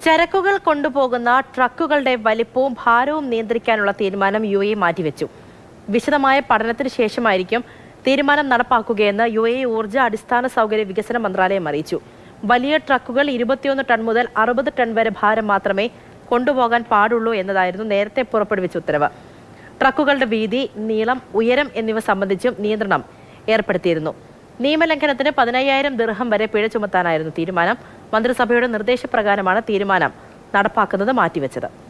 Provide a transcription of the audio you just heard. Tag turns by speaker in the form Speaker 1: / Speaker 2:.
Speaker 1: ചരക്കുകൾ കൊണ്ടുപോകുന്ന ട്രക്കുകളുടെ വലിപ്പവും ഭാരവും നിയന്ത്രിക്കാനുള്ള തീരുമാനം യു എ മാറ്റിവെച്ചു വിശദമായ പഠനത്തിന് ശേഷമായിരിക്കും തീരുമാനം നടപ്പാക്കുകയെന്ന് യു എ ഊർജ്ജ അടിസ്ഥാന സൗകര്യ വികസന മന്ത്രാലയം അറിയിച്ചു വലിയ ട്രക്കുകൾ ഇരുപത്തിയൊന്ന് ടൺ മുതൽ അറുപത് ടൺ വരെ ഭാരം മാത്രമേ കൊണ്ടുപോകാൻ പാടുള്ളൂ എന്നതായിരുന്നു നേരത്തെ പുറപ്പെടുവിച്ച ഉത്തരവ് ട്രക്കുകളുടെ വീതി നീളം ഉയരം എന്നിവ സംബന്ധിച്ചും നിയന്ത്രണം ഏർപ്പെടുത്തിയിരുന്നു നിയമലംഘനത്തിന് പതിനയ്യായിരം ദിർഹം വരെ പിഴ ചുമത്താനായിരുന്നു തീരുമാനം മന്ത്രിസഭയുടെ നിർദ്ദേശപ്രകാരമാണ് തീരുമാനം നടപ്പാക്കുന്നത് മാറ്റിവെച്ചത്